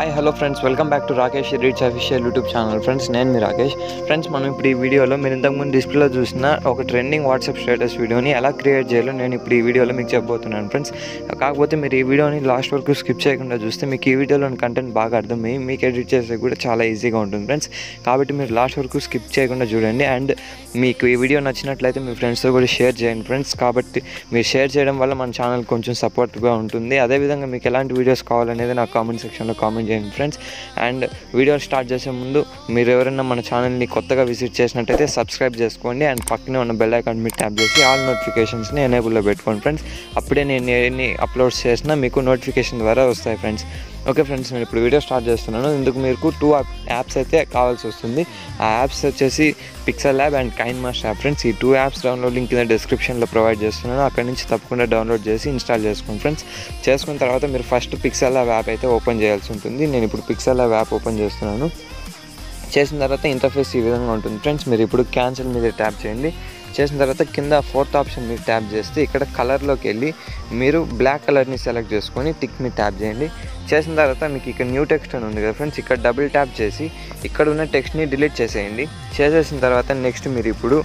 hi hello friends welcome back to Rakesh reach official YouTube channel friends నేను మీ Rakesh friends మనం ఇప్పుడు ఈ వీడియోలో మీరు ఇంతకుముందు డిస్ప్లేలో చూసిన ఒక ట్రెండింగ్ వాట్సాప్ స్టేటస్ వీడియోని ఎలా క్రియేట్ చేయాలో నేను ఇప్పుడు ఈ వీడియోలో మీకు చెప్పబోతున్నాను ఫ్రెండ్స్ కాకపోతే మీరు ఈ వీడియోని లాస్ట్ వరకు స్కిప్ చేయకుండా చూస్తే మీకు ఈ వీడియోలోని కంటెంట్ బాగా అర్థమయ్యి మీకు ఎడిట్ చేసే కూడా చాలా ఈజీగా ఉంటుంది ఫ్రెండ్స్ కాబట్టి మీరు లాస్ట్ వరకు స్కిప్ చేయకుండా చూడండి అండ్ మీకు ఈ వీడియో నచ్చినట్లయితే మీ ఫ్రెండ్స్తో కూడా షేర్ చేయండి ఫ్రెండ్స్ కాబట్టి మీరు షేర్ చేయడం వల్ల మన ఛానల్ కొంచెం సపోర్ట్గా ఉంటుంది అదేవిధంగా మీకు ఎలాంటి వీడియోస్ కావాలనేది నాకు కామెంట్ సెక్షన్లో కామెంట్ చేయండి ఫ్రెండ్స్ అండ్ వీడియో స్టార్ట్ చేసే ముందు మీరు ఎవరైనా మన ఛానల్ని కొత్తగా విజిట్ చేసినట్టయితే సబ్స్క్రైబ్ చేసుకోండి అండ్ పక్కనే ఉన్న బెల్ ఐకాన్ మీద ట్యాప్ చేసి ఆల్ నోటిఫికేషన్స్ని ఎనేబుల్లో పెట్టుకోండి ఫ్రెండ్స్ అప్పుడే నేను ఎన్ని అప్లోడ్స్ చేసినా మీకు నోటిఫికేషన్ ద్వారా వస్తాయి ఫ్రెండ్స్ ఓకే ఫ్రెండ్స్ నేను ఇప్పుడు వీడియో స్టార్ట్ చేస్తున్నాను ఇందుకు మీకు టూ యాప్స్ అయితే కావాల్సి వస్తుంది ఆ యాప్స్ వచ్చేసి pixel lab and KineMaster app friends ఈ టూ యాప్స్ డౌన్లోడ్ లింక్ కింద డిస్క్రిప్షన్లో ప్రొవైడ్ చేస్తున్నాను అక్కడ నుంచి తప్పకుండా డౌన్లోడ్ చేసి ఇన్స్టాల్ చేసుకోండి ఫ్రెండ్స్ చేసుకున్న తర్వాత మీరు ఫస్ట్ పిక్సెల్ ల్యాబ్ యాప్ అయితే ఓపెన్ చేయాల్సి ఉంటుంది నేను ఇప్పుడు పిక్సెల్ ల్యాబ్ యాప్ ఓపెన్ చేస్తున్నాను చేసిన తర్వాత ఇంటర్ఫేస్ ఈ విధంగా ఉంటుంది ఫ్రెండ్స్ మీరు ఇప్పుడు క్యాన్సిల్ మీద ట్యాప్ చేయండి చేసిన తర్వాత కింద ఫోర్త్ ఆప్షన్ మీరు ట్యాప్ చేస్తే ఇక్కడ కలర్లోకి వెళ్ళి మీరు బ్లాక్ కలర్ని సెలెక్ట్ చేసుకొని టిక్ మీద ట్యాప్ చేయండి చేసిన తర్వాత మీకు ఇక్కడ న్యూ టెక్స్ట్ అని ఉంది కదా ఫ్రెండ్స్ ఇక్కడ డబుల్ ట్యాప్ చేసి ఇక్కడ ఉన్న టెక్స్ట్ని డిలీట్ చేసేయండి చేసేసిన తర్వాత నెక్స్ట్ మీరు ఇప్పుడు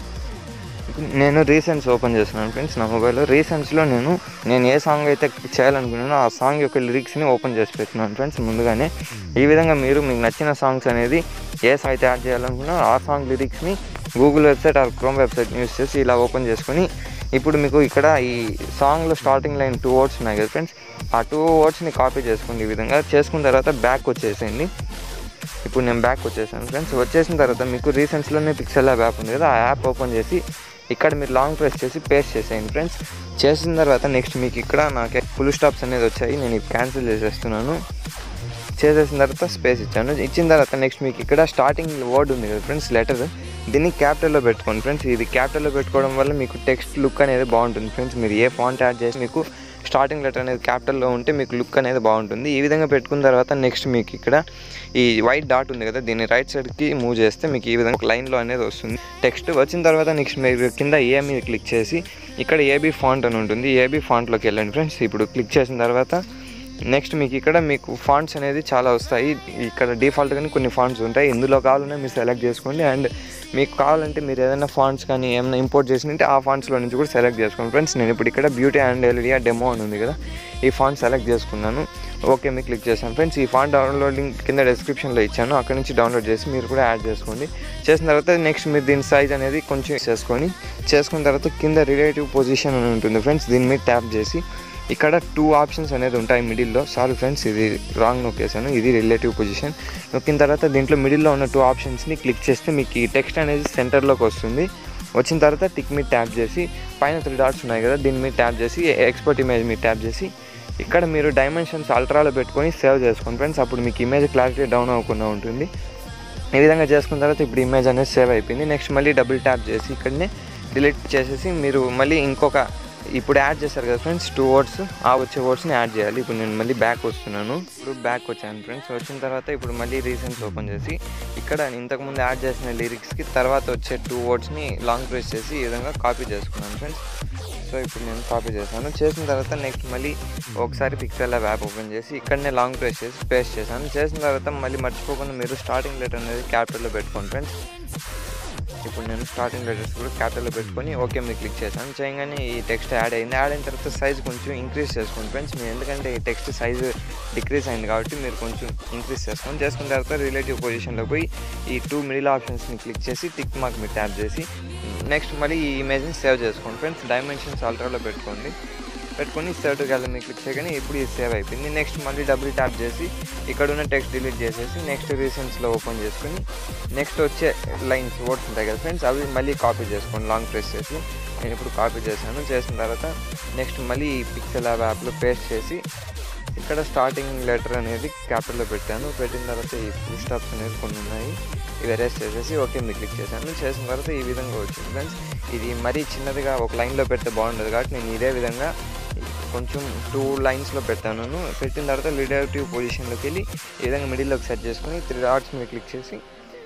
నేను రీసెంట్స్ ఓపెన్ చేస్తున్నాను ఫ్రెండ్స్ నా మొబైల్లో రీసెంట్స్లో నేను నేను ఏ సాంగ్ అయితే చేయాలనుకున్నానో ఆ సాంగ్ యొక్క లిరిక్స్ని ఓపెన్ చేసి పెట్టున్నాను ఫ్రెండ్స్ ముందుగానే ఈ విధంగా మీరు మీకు నచ్చిన సాంగ్స్ అనేది ఏ సాంగ్ అయితే యాడ్ చేయాలనుకున్నా ఆ సాంగ్ లిరిక్స్ని Google website or Chrome website use చేసి ఇలా ఓపెన్ చేసుకొని ఇప్పుడు మీకు ఇక్కడ ఈ సాంగ్లో స్టార్టింగ్ లైన్ టూ వర్డ్స్ ఉన్నాయి కదా ఫ్రెండ్స్ ఆ టూ వర్డ్స్ని కాపీ చేసుకోండి ఈ విధంగా చేసుకున్న తర్వాత బ్యాక్ వచ్చేసేయండి ఇప్పుడు నేను బ్యాక్ వచ్చేసాను ఫ్రెండ్స్ వచ్చేసిన తర్వాత మీకు రీసెంట్స్లోనే పిక్సెల్ ల్యాబ్ యాప్ ఉంది కదా ఆ యాప్ ఓపెన్ చేసి ఇక్కడ మీరు లాంగ్ ప్రెస్ చేసి పేస్ట్ చేసేయండి ఫ్రెండ్స్ చేసిన తర్వాత నెక్స్ట్ మీకు ఇక్కడ నాకు ఫుల్ స్టాప్స్ అనేది వచ్చాయి నేను క్యాన్సిల్ చేసేస్తున్నాను చేసేసిన తర్వాత స్పేస్ ఇచ్చాను ఇచ్చిన తర్వాత నెక్స్ట్ మీకు ఇక్కడ స్టార్టింగ్ వర్డ్ ఉంది కదా ఫ్రెండ్స్ లెటర్ దీన్ని క్యాపిటల్లో పెట్టుకోండి ఫ్రెండ్స్ ఇది క్యాపిటల్లో పెట్టుకోవడం వల్ల మీకు టెక్స్ట్ లుక్ అనేది బాగుంటుంది ఫ్రెండ్స్ మీరు ఏ ఫాంట్ యాడ్ చేసి మీకు స్టార్టింగ్ లెటర్ అనేది క్యాపిటల్లో ఉంటే మీకు లుక్ అనేది బాగుంటుంది ఈ విధంగా పెట్టుకున్న తర్వాత నెక్స్ట్ మీకు ఇక్కడ ఈ వైట్ డాట్ ఉంది కదా దీన్ని రైట్ సైడ్కి మూవ్ చేస్తే మీకు ఈ విధంగా ఒక లైన్లో అనేది వస్తుంది టెక్స్ట్ వచ్చిన తర్వాత నెక్స్ట్ మీరు కింద ఏ మీద క్లిక్ చేసి ఇక్కడ ఏబీ ఫాంట్ అని ఉంటుంది ఏబీ ఫాంట్లోకి వెళ్ళండి ఫ్రెండ్స్ ఇప్పుడు క్లిక్ చేసిన తర్వాత నెక్స్ట్ మీకు ఇక్కడ మీకు ఫాంట్స్ అనేది చాలా వస్తాయి ఇక్కడ డిఫాల్ట్గానే కొన్ని ఫాంట్స్ ఉంటాయి ఇందులో కావాలన్నా మీరు సెలెక్ట్ చేసుకోండి అండ్ మీకు కావాలంటే మీరు ఏదైనా ఫాంట్స్ కానీ ఏమైనా ఇంపోర్ట్ చేసినట్టే ఆ ఫాంట్స్లో నుంచి కూడా సెలెక్ట్ చేసుకోండి ఫ్రెండ్స్ నేను ఇప్పుడు ఇక్కడ బ్యూటీ అండ్ ఎలిడియా డెమో అని ఉంది కదా ఈ ఫాంట్ సెలెక్ట్ చేసుకున్నాను ఓకే మీకు క్లిక్ చేశాను ఫ్రెండ్స్ ఈ ఫాంట్ డౌన్లోడింగ్ కింద డిస్క్రిప్షన్లో ఇచ్చాను అక్కడ నుంచి డౌన్లోడ్ చేసి మీరు కూడా యాడ్ చేసుకోండి చేసిన తర్వాత నెక్స్ట్ మీరు దీని సైజ్ అనేది కొంచెం చేసుకొని చేసుకున్న తర్వాత కింద రిలేటివ్ పొజిషన్ అని ఉంటుంది ఫ్రెండ్స్ దీని మీద ట్యాప్ చేసి ఇక్కడ టూ ఆప్షన్స్ అనేది ఉంటాయి మిడిల్లో సారీ ఫ్రెండ్స్ ఇది రాంగ్ నొక్కేసాను ఇది రిలేటివ్ పొజిషన్ నొక్కిన తర్వాత దీంట్లో మిడిల్లో ఉన్న టూ ఆప్షన్స్ని క్లిక్ చేస్తే మీకు ఈ టెక్స్ట్ అనేది సెంటర్లోకి వస్తుంది వచ్చిన తర్వాత టిక్ మీద ట్యాప్ చేసి పైన త్రీ డాట్స్ ఉన్నాయి కదా దీని మీద ట్యాప్ చేసి ఎక్స్పోర్ట్ ఇమేజ్ మీద ట్యాప్ చేసి ఇక్కడ మీరు డైమెన్షన్స్ అల్ట్రాలో పెట్టుకొని సేవ్ చేసుకోండి ఫ్రెండ్స్ అప్పుడు మీకు ఇమేజ్ క్లారిటీ డౌన్ అవ్వకుండా ఉంటుంది ఈ విధంగా చేసుకున్న తర్వాత ఇప్పుడు ఇమేజ్ అనేది సేవ్ అయిపోయింది నెక్స్ట్ మళ్ళీ డబుల్ ట్యాప్ చేసి ఇక్కడనే డిలీట్ చేసేసి మీరు మళ్ళీ ఇంకొక ఇప్పుడు యాడ్ చేశారు కదా ఫ్రెండ్స్ టూ వర్డ్స్ ఆ వచ్చే వర్డ్స్ని యాడ్ చేయాలి ఇప్పుడు నేను మళ్ళీ బ్యాక్ వస్తున్నాను ఇప్పుడు బ్యాక్ వచ్చాను ఫ్రెండ్స్ వచ్చిన తర్వాత ఇప్పుడు మళ్ళీ రీసెంట్స్ ఓపెన్ చేసి ఇక్కడ ఇంతకుముందు యాడ్ చేసిన లిరిక్స్కి తర్వాత వచ్చే టూ వర్డ్స్ని లాంగ్ ప్రెస్ చేసి ఈ విధంగా కాపీ చేసుకున్నాను ఫ్రెండ్స్ సో ఇప్పుడు నేను కాపీ చేశాను చేసిన తర్వాత నెక్స్ట్ మళ్ళీ ఒకసారి పిక్సెల్ యాప్ ఓపెన్ చేసి ఇక్కడనే లాంగ్ ప్రెస్ చేసి పేస్ట్ చేశాను చేసిన తర్వాత మళ్ళీ మర్చిపోకుండా మీరు స్టార్టింగ్ లెటర్ అనేది క్యాపిటల్లో పెట్టుకోండి ఫ్రెండ్స్ ఇప్పుడు నేను స్టార్టింగ్ లెటర్స్ కూడా క్యాపిటల్లో పెట్టుకొని ఓకే మీరు క్లిక్ చేశాను చేయగానే ఈ టెక్స్ట్ యాడ్ అయింది యాడ్ అయిన తర్వాత సైజ్ కొంచెం ఇంక్రీజ్ చేసుకోండి ఫ్రెండ్స్ మీరు ఎందుకంటే ఈ టెక్స్ట్ సైజ్ డిక్రీజ్ అయింది కాబట్టి మీరు కొంచెం ఇంక్రీజ్ చేసుకోండి చేసుకున్న తర్వాత రిలేటివ్ పొజిషన్లో పోయి ఈ టూ మిడిల్ ఆప్షన్స్ని క్లిక్ చేసి టిక్ మార్క్ మీరు ట్యాప్ చేసి నెక్స్ట్ మళ్ళీ ఈ ఇమేజ్ని సేవ్ చేసుకోండి ఫ్రెండ్స్ డైమెన్షన్స్ ఆల్ట్రాలో పెట్టుకోండి పెట్టుకొని సేవ్ టు గ్యాలరీ క్లిక్ చేయగానే ఇప్పుడు ఇది సేవ్ అయిపోయింది నెక్స్ట్ మళ్ళీ డబుల్ ట్యాప్ చేసి ఇక్కడ ఉన్న టెక్స్ట్ డిలీట్ చేసేసి నెక్స్ట్ రీసెంట్స్లో ఓపెన్ చేసుకొని నెక్స్ట్ వచ్చే లైన్స్ వర్డ్స్ ఉంటాయి కదా ఫ్రెండ్స్ అవి మళ్ళీ కాపీ చేసుకోండి లాంగ్ ప్రెస్ చేసి నేను ఇప్పుడు కాపీ చేశాను చేసిన తర్వాత నెక్స్ట్ మళ్ళీ ఈ పిక్సెల్ యాప్ యాప్లో పేస్ట్ చేసి ఇక్కడ స్టార్టింగ్ లెటర్ అనేది క్యాపిటల్లో పెట్టాను పెట్టిన తర్వాత ఈ ఫుల్ స్టాప్స్ అనేది కొన్ని ఉన్నాయి ఇవి అరెస్ట్ చేసేసి ఓకే మీరు క్లిక్ చేశాను చేసిన తర్వాత ఈ విధంగా వచ్చింది ఫ్రెండ్స్ ఇది మరీ చిన్నదిగా ఒక లైన్లో పెడితే బాగుండదు కాబట్టి నేను ఇదే విధంగా కొంచెం టూ లైన్స్లో పెట్టాను పెట్టిన తర్వాత రిలేటివ్ పొజిషన్లోకి వెళ్ళి ఈ విధంగా మిడిల్లోకి సెట్ చేసుకొని త్రీ డాట్స్ మీద క్లిక్ చేసి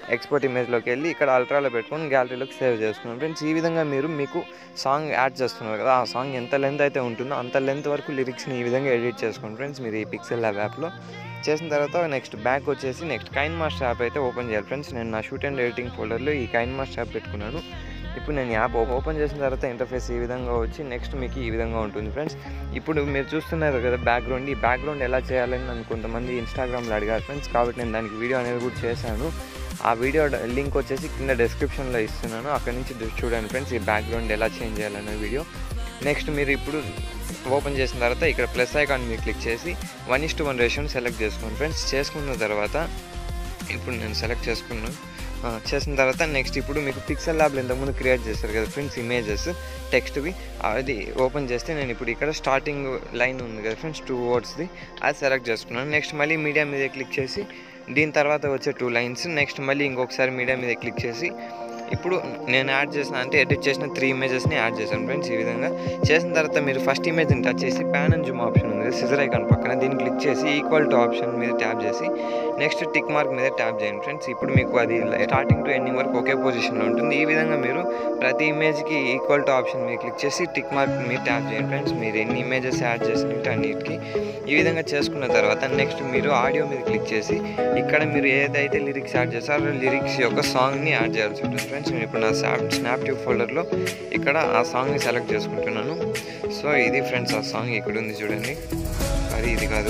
ఎక్స్పోర్ట్ ఇమేజ్లోకి వెళ్ళి ఇక్కడ అల్ట్రాలో పెట్టుకొని గ్యాలరీలోకి సేవ్ చేసుకున్నాను ఫ్రెండ్స్ ఈ విధంగా మీరు మీకు సాంగ్ యాడ్ చేస్తున్నారు కదా ఆ సాంగ్ ఎంత లెంత్ అయితే ఉంటుందో అంత లెంత్ వరకు లిరిక్స్ని ఈ విధంగా ఎడిట్ చేసుకోండి ఫ్రెండ్స్ మీరు ఈ పిక్సెల్ ల్యాబ్ యాప్లో చేసిన తర్వాత నెక్స్ట్ బ్యాక్ వచ్చేసి నెక్స్ట్ కైన్ మాస్టర్ యాప్ అయితే ఓపెన్ చేయాలి ఫ్రెండ్స్ నేను నా షూట్ అండ్ ఎడిటింగ్ ఫోల్డర్లో ఈ కైన్ మాస్టర్ యాప్ పెట్టుకున్నాను ఇప్పుడు నేను యాప్ ఓపెన్ చేసిన తర్వాత ఇంటర్ఫేస్ ఈ విధంగా వచ్చి నెక్స్ట్ మీకు ఈ విధంగా ఉంటుంది ఫ్రెండ్స్ ఇప్పుడు మీరు చూస్తున్నారు కదా బ్యాక్గ్రౌండ్ ఈ బ్యాక్గ్రౌండ్ ఎలా చేయాలని నన్ను కొంతమంది ఇన్స్టాగ్రామ్లో అడిగారు ఫ్రెండ్స్ కాబట్టి నేను దానికి వీడియో అనేది కూడా చేశాను ఆ వీడియో లింక్ వచ్చేసి కింద డిస్క్రిప్షన్లో ఇస్తున్నాను అక్కడ నుంచి చూడండి ఫ్రెండ్స్ ఈ బ్యాక్గ్రౌండ్ ఎలా చేంజ్ చేయాలనే వీడియో నెక్స్ట్ మీరు ఇప్పుడు ఓపెన్ చేసిన తర్వాత ఇక్కడ ప్లస్ ఐకాన్ మీరు క్లిక్ చేసి వన్ ఇస్ టు వన్ రేషియోని సెలెక్ట్ చేసుకోండి ఫ్రెండ్స్ చేసుకున్న తర్వాత ఇప్పుడు నేను సెలెక్ట్ చేసుకున్నాను ఆ, చేసిన తర్వాత నెక్స్ట్ ఇప్పుడు మీకు పిక్సెల్ ల్యాబ్లో ఇంతకుముందు క్రియేట్ చేస్తారు కదా ఫ్రెండ్స్ ఇమేజెస్ టెక్స్ట్వి అది ఓపెన్ చేస్తే నేను ఇప్పుడు ఇక్కడ స్టార్టింగ్ లైన్ ఉంది కదా ఫ్రెండ్స్ టూ వర్డ్స్ది అది సెలెక్ట్ చేసుకున్నాను నెక్స్ట్ మళ్ళీ మీడియా మీద క్లిక్ చేసి దీని తర్వాత వచ్చే టూ లైన్స్ నెక్స్ట్ మళ్ళీ ఇంకొకసారి మీడియా మీద క్లిక్ చేసి ఇప్పుడు నేను యాడ్ చేసిన అంటే ఎడిట్ చేసిన త్రీ ఇమేజెస్ని యాడ్ చేశాను ఫ్రెండ్స్ ఈ విధంగా చేసిన తర్వాత మీరు ఫస్ట్ ఇమేజ్ని టచ్ చేసి ప్యాన్ అండ్ జూమ్ ఆప్షన్ ఉంది సిజర్ ఐకాన్ పక్కన దీన్ని క్లిక్ చేసి ఈక్వల్ టు ఆప్షన్ మీద ట్యాప్ చేసి నెక్స్ట్ టిక్ మార్క్ మీద ట్యాప్ చేయండి ఫ్రెండ్స్ ఇప్పుడు మీకు అది స్టార్టింగ్ టు ఎండింగ్ వరకు ఒకే పొజిషన్లో ఉంటుంది ఈ విధంగా మీరు ప్రతి ఇమేజ్కి ఈక్వల్ టు ఆప్షన్ మీద క్లిక్ చేసి టిక్ మార్క్ మీద ట్యాప్ చేయండి ఫ్రెండ్స్ మీరు ఎన్ని ఇమేజెస్ యాడ్ చేసినట్టు అన్నిటికి ఈ విధంగా చేసుకున్న తర్వాత నెక్స్ట్ మీరు ఆడియో మీద క్లిక్ చేసి ఇక్కడ మీరు ఏదైతే లిరిక్స్ యాడ్ చేస్తారో లిరిక్స్ యొక్క సాంగ్ని యాడ్ చేయాల్సి ఉంటుంది ఫ్రెండ్స్ నేను ఇప్పుడు నా స్నాప్ స్నాప్ ట్యూబ్ ఫోల్డర్లో ఇక్కడ ఆ సాంగ్ని సెలెక్ట్ చేసుకుంటున్నాను సో ఇది ఫ్రెండ్స్ ఆ సాంగ్ ఇక్కడ ఉంది చూడండి అది ఇది కాదు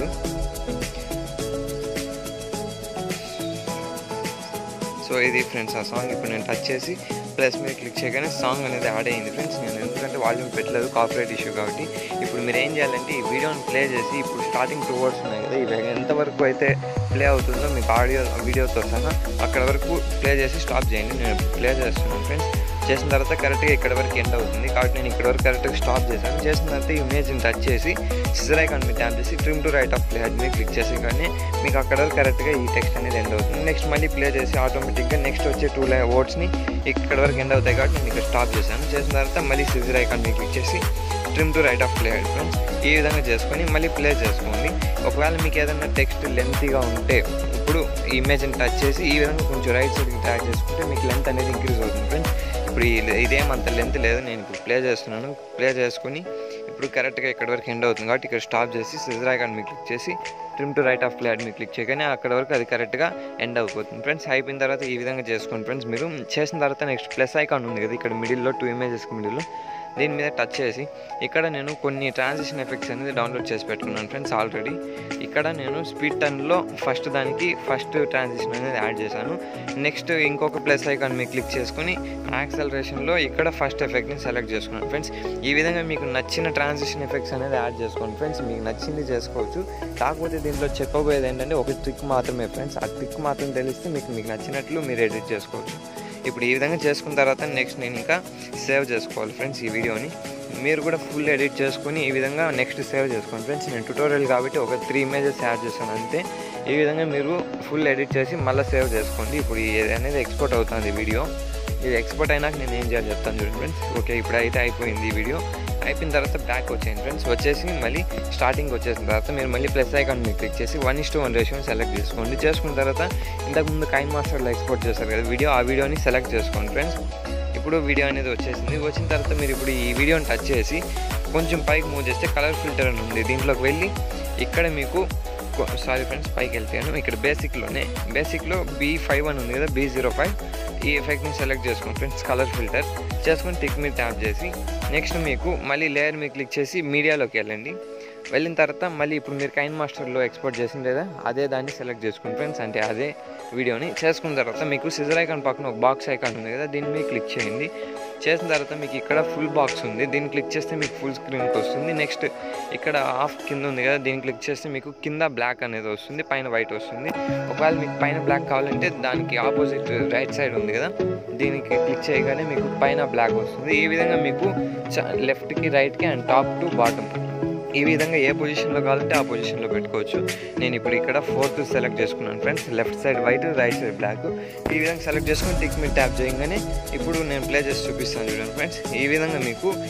సో ఇది ఫ్రెండ్స్ ఆ సాంగ్ ఇప్పుడు నేను టచ్ చేసి ప్లస్ మీద క్లిక్ చేయగానే సాంగ్ అనేది యాడ్ అయింది ఫ్రెండ్స్ నేను ఎందుకంటే వాల్యూమ్ పెట్టలేదు కాపరేట్ ఇష్యూ కాబట్టి ఇప్పుడు మీరు ఏం చేయాలంటే ఈ వీడియోని ప్లే చేసి ఇప్పుడు స్టార్టింగ్ టూ వర్డ్స్ ఉన్నాయి కదా ఇవి ఎంతవరకు అయితే ప్లే అవుతుందో మీకు ఆడియో వీడియోతో సహా అక్కడ వరకు ప్లే చేసి స్టాప్ చేయండి నేను ప్లే చేస్తున్నాను ఫ్రెండ్స్ చేసిన తర్వాత కరెక్ట్గా ఇక్కడ వరకు ఎండ్ అవుతుంది కాబట్టి నేను ఇక్కడ వరకు కరెక్ట్గా స్టాప్ చేశాను చేసిన తర్వాత ఈ ఇమేజ్ని టచ్ చేసి సిజర్ ఐకాన్ మీద ట్యాప్ చేసి trim to right of play అది మీద క్లిక్ చేసి కానీ మీకు అక్కడ వరకు కరెక్ట్గా ఈ టెక్స్ట్ అనేది ఎండ్ అవుతుంది నెక్స్ట్ మళ్ళీ ప్లే చేసి ఆటోమేటిక్గా నెక్స్ట్ వచ్చే టూ లై వర్డ్స్ని ఇక్కడ వరకు ఎండ్ అవుతాయి కాబట్టి నేను ఇక్కడ స్టాప్ చేశాను చేసిన తర్వాత మళ్ళీ సిజర్ ఐకాన్ మీద క్లిక్ చేసి trim to right of play friends ఈ విధంగా చేసుకొని మళ్ళీ ప్లే చేసుకోండి ఒకవేళ మీకు ఏదైనా టెక్స్ట్ లెంతీగా ఉంటే ఇప్పుడు ఈ ఇమేజ్ని టచ్ చేసి ఈ విధంగా కొంచెం రైట్ సైడ్కి ట్రాక్ చేసుకుంటే మీకు లెంత్ అనేది ఇంక్రీజ్ అవుతుంది ఫ్రెండ్స్ ఇప్పుడు ఈ- ఇదేం అంత లెంత్ లేదు నేను ఇప్పుడు ప్లే చేస్తున్నాను ప్లే చేసుకుని ఇప్పుడు కరెక్ట్గా ఇక్కడ వరకు ఎండ్ అవుతుంది కాబట్టి ఇక్కడ స్టాప్ చేసి సిజర్ ఐకాన్ మీద క్లిక్ చేసి trim to right of play మీద క్లిక్ చేయగానే అక్కడ వరకు అది కరెక్ట్గా ఎండ్ అయిపోతుంది ఫ్రెండ్స్ అయిపోయిన తర్వాత ఈ విధంగా చేసుకోండి ఫ్రెండ్స్ మీరు చేసిన తర్వాత నెక్స్ట్ ప్లస్ ఐకాన్ ఉంది కదా ఇక్కడ మిడిల్లో టూ ఇమేజెస్కి మిడిల్లో దీని మీద టచ్ చేసి ఇక్కడ నేను కొన్ని ట్రాన్సిషన్ ఎఫెక్ట్స్ అనేది డౌన్లోడ్ చేసి పెట్టుకున్నాను ఫ్రెండ్స్ ఆల్రెడీ ఇక్కడ నేను స్పీడ్ టర్న్లో ఫస్ట్ దానికి ఫస్ట్ ట్రాన్సిషన్ అనేది యాడ్ చేశాను నెక్స్ట్ ఇంకొక ప్లస్ ఐకాన్ మీద క్లిక్ చేసుకుని యాక్సలరేషన్లో ఇక్కడ ఫస్ట్ ఎఫెక్ట్ని సెలెక్ట్ చేసుకున్నాను ఫ్రెండ్స్ ఈ విధంగా మీకు నచ్చిన ట్రాన్సిషన్ ఎఫెక్ట్స్ అనేది యాడ్ చేసుకోండి ఫ్రెండ్స్ మీకు నచ్చింది చేసుకోవచ్చు కాకపోతే దీంట్లో చెప్పబోయేది ఏంటంటే ఒక ట్రిక్ మాత్రమే ఫ్రెండ్స్ ఆ ట్రిక్ మాత్రం తెలిస్తే మీకు మీకు నచ్చినట్లు మీరు ఎడిట్ చేసుకోవచ్చు ఇప్పుడు ఈ విధంగా చేసుకున్న తర్వాత నెక్స్ట్ నేను ఇంకా సేవ్ చేసుకోవాలి ఫ్రెండ్స్ ఈ వీడియోని మీరు కూడా ఫుల్ ఎడిట్ చేసుకుని ఈ విధంగా నెక్స్ట్ సేవ్ చేసుకోండి ఫ్రెండ్స్ నేను ట్యూటోరియల్ కాబట్టి ఒక త్రీ ఇమేజెస్ యాడ్ చేశాను అంతే ఈ విధంగా మీరు ఫుల్ ఎడిట్ చేసి మళ్ళీ సేవ్ చేసుకోండి ఇప్పుడు ఇది అనేది ఎక్స్పోర్ట్ అవుతుంది వీడియో ఇది ఎక్స్పోర్ట్ అయినాక నేను ఏం చేయాలి చెప్తాను చూడండి ఫ్రెండ్స్ ఓకే ఇప్పుడు అయితే అయిపోయింది ఈ వీడియో అయిపోయిన తర్వాత బ్యాక్ వచ్చేయండి ఫ్రెండ్స్ వచ్చేసి మళ్ళీ స్టార్టింగ్ వచ్చేసిన తర్వాత మీరు మళ్ళీ ప్లస్ ఐకాన్ మీద క్లిక్ చేసి వన్ ఇస్ టు వన్ రేషియోని సెలెక్ట్ చేసుకోండి చేసుకున్న తర్వాత ఇంతకుముందు కైన్ మాస్టర్లో ఎక్స్పోర్ట్ చేస్తారు కదా వీడియో ఆ వీడియోని సెలెక్ట్ చేసుకోండి ఫ్రెండ్స్ ఇప్పుడు వీడియో అనేది వచ్చేసింది వచ్చిన తర్వాత మీరు ఇప్పుడు ఈ వీడియోని టచ్ చేసి కొంచెం పైకి మూవ్ చేస్తే కలర్ ఫిల్టర్ అని ఉంది దీంట్లోకి వెళ్ళి ఇక్కడ మీకు సారీ ఫ్రెండ్స్ పైకి వెళ్తాను ఇక్కడ బేసిక్లోనే బేసిక్లో బీ ఫైవ్ అని ఉంది కదా బీ జీరో ఫైవ్ ఈ ఎఫెక్ట్ని సెలెక్ట్ చేసుకోండి ఫ్రెండ్స్ కలర్ ఫిల్టర్ చేసుకొని టిక్ మీద ట్యాప్ చేసి నెక్స్ట్ మీకు మళ్ళీ లేయర్ మీద క్లిక్ చేసి మీడియాలోకి వెళ్ళండి వెళ్ళిన తర్వాత మళ్ళీ ఇప్పుడు మీరు కైన్ మాస్టర్లో ఎక్స్పోర్ట్ చేసిన లేదా అదే దాన్ని సెలెక్ట్ చేసుకోండి ఫ్రెండ్స్ అంటే అదే వీడియోని చేసుకున్న తర్వాత మీకు సిజర్ ఐకాన్ పక్కన ఒక బాక్స్ ఐకాన్ ఉంది కదా దీని మీద క్లిక్ చేయండి చేసిన తర్వాత మీకు ఇక్కడ ఫుల్ బాక్స్ ఉంది దీన్ని క్లిక్ చేస్తే మీకు ఫుల్ స్క్రీన్కి వస్తుంది నెక్స్ట్ ఇక్కడ ఆఫ్ కింద ఉంది కదా దీన్ని క్లిక్ చేస్తే మీకు కింద బ్లాక్ అనేది వస్తుంది పైన వైట్ వస్తుంది ఒకవేళ మీకు పైన బ్లాక్ కావాలంటే దానికి ఆపోజిట్ రైట్ సైడ్ ఉంది కదా దీనికి క్లిక్ చేయగానే మీకు పైన బ్లాక్ వస్తుంది ఈ విధంగా మీకు లెఫ్ట్కి రైట్కి అండ్ టాప్ టు బాటమ్ ఈ విధంగా ఏ పొజిషన్లో కావాలంటే ఆ పొజిషన్లో పెట్టుకోవచ్చు నేను ఇప్పుడు ఇక్కడ ఫోర్త్ సెలెక్ట్ చేసుకున్నాను friends left side white right side black ఈ విధంగా సెలెక్ట్ చేసుకుని టిక్ మీద ట్యాప్ చేయగానే ఇప్పుడు నేను ప్లే చేసి చూపిస్తాను చూడండి ఫ్రెండ్స్ ఈ విధంగా మీకు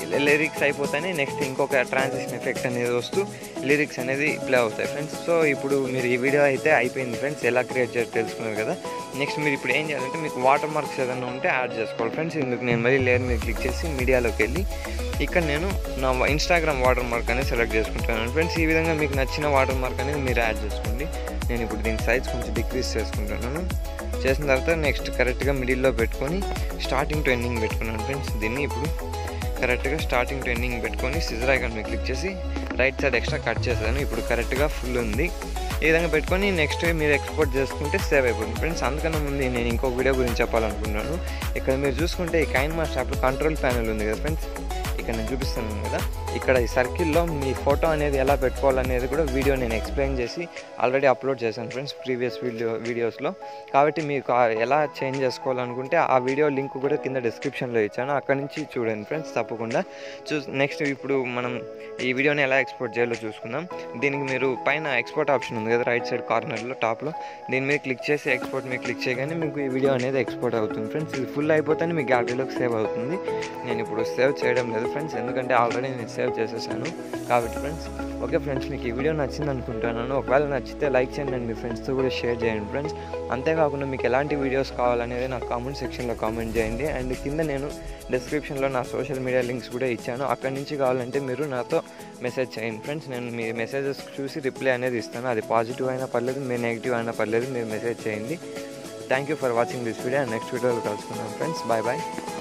లిరిక్స్ అయిపోతానే నెక్స్ట్ ఇంకొక ట్రాన్సిషన్ ఎఫెక్ట్ అనేది వస్తూ లిరిక్స్ అనేది ప్లే అవుతాయి ఫ్రెండ్స్ సో ఇప్పుడు మీరు ఈ వీడియో అయితే అయిపోయింది ఫ్రెండ్స్ ఎలా క్రియేట్ చేసి తెలుసుకున్నారు కదా నెక్స్ట్ మీరు ఇప్పుడు ఏం చేయాలంటే మీకు వాటర్ మార్క్స్ ఏదైనా ఉంటే యాడ్ చేసుకోవాలి ఫ్రెండ్స్ ఇందుకు నేను మళ్ళీ లేయర్ మీద క్లిక్ చేసి మీడియాలోకి వెళ్ళి ఇక్కడ నేను నా ఇన్స్టాగ్రామ్ వాటర్ మార్క్ అనేది సెలెక్ట్ చేసుకుంటాను ఫ్రెండ్స్ ఈ విధంగా మీకు నచ్చిన వాటర్ మార్క్ అనేది మీరు యాడ్ చేసుకోండి నేను ఇప్పుడు దీని సైజ్ కొంచెం డిక్రీజ్ చేసుకుంటున్నాను చేసిన తర్వాత నెక్స్ట్ కరెక్ట్గా మిడిల్లో పెట్టుకొని స్టార్టింగ్ టు ఎండింగ్ పెట్టుకున్నాను ఫ్రెండ్స్ దీన్ని ఇప్పుడు కరెక్ట్గా స్టార్టింగ్ టు ఎండింగ్ పెట్టుకొని సిజర్ ఐకాన్ మీద క్లిక్ చేసి రైట్ సైడ్ ఎక్స్ట్రా కట్ చేశాను ఇప్పుడు కరెక్ట్గా ఫుల్ ఉంది ఈ విధంగా పెట్టుకొని నెక్స్ట్ మీరు ఎక్స్పోర్ట్ చేసుకుంటే సేవ్ అయిపోతుంది ఫ్రెండ్స్ అందుకన్నా ముందు నేను ఇంకో వీడియో గురించి చెప్పాలనుకున్నాను ఇక్కడ మీరు చూసుకుంటే ఈ కైన్ మాస్టర్ యాప్లో కంట్రోల్ ప్యానల్ ఉంది కదా ఫ్రెండ్స్ ఇక్కడ నేను చూపిస్తాను కదా ఇక్కడ ఈ సర్కిల్లో మీ ఫోటో అనేది ఎలా పెట్టుకోవాలనేది కూడా వీడియో నేను ఎక్స్ప్లెయిన్ చేసి ఆల్రెడీ అప్లోడ్ చేశాను ఫ్రెండ్స్ ప్రీవియస్ వీడియో వీడియోస్లో కాబట్టి మీకు ఆ ఎలా చేంజ్ చేసుకోవాలనుకుంటే ఆ వీడియో లింక్ కూడా కింద డిస్క్రిప్షన్లో ఇచ్చాను అక్కడ నుంచి చూడండి ఫ్రెండ్స్ తప్పకుండా చూ నెక్స్ట్ ఇప్పుడు మనం ఈ వీడియోని ఎలా ఎక్స్పోర్ట్ చేయాలో చూసుకుందాం దీనికి మీరు పైన ఎక్స్పోర్ట్ ఆప్షన్ ఉంది కదా రైట్ సైడ్ కార్నర్లో టాప్లో దీని మీద క్లిక్ చేసి ఎక్స్పోర్ట్ మీద క్లిక్ చేయగానే మీకు ఈ వీడియో అనేది ఎక్స్పోర్ట్ అవుతుంది ఫ్రెండ్స్ ఇది ఫుల్ అయిపోతేనే మీ గ్యాలరీలోకి సేవ్ అవుతుంది నేను ఇప్పుడు సేవ్ చేయడం లేదు ఫ్రెండ్స్ ఎందుకంటే ఆల్రెడీ నేను సేవ్ చేసేసాను కాబట్టి ఫ్రెండ్స్ ఓకే ఫ్రెండ్స్ మీకు ఈ వీడియో నచ్చింది అనుకుంటున్నాను ఒకవేళ నచ్చితే లైక్ చేయండి అండ్ మీ ఫ్రెండ్స్తో కూడా షేర్ చేయండి ఫ్రెండ్స్ అంతేకాకుండా మీకు ఎలాంటి వీడియోస్ కావాలనేది నాకు కామెంట్ సెక్షన్లో కామెంట్ చేయండి అండ్ కింద నేను డిస్క్రిప్షన్లో నా సోషల్ మీడియా లింక్స్ కూడా ఇచ్చాను అక్కడి నుంచి కావాలంటే మీరు నాతో మెసేజ్ చేయండి ఫ్రెండ్స్ నేను మీ మెసేజెస్ చూసి రిప్లై అనేది ఇస్తాను అది పాజిటివ్ అయినా పర్లేదు మీరు నెగిటివ్ అయినా పర్లేదు మీరు మెసేజ్ చేయండి thank you for watching this video and next వీడియోలో కలుసుకుందాం ఫ్రెండ్స్ బాయ్ బాయ్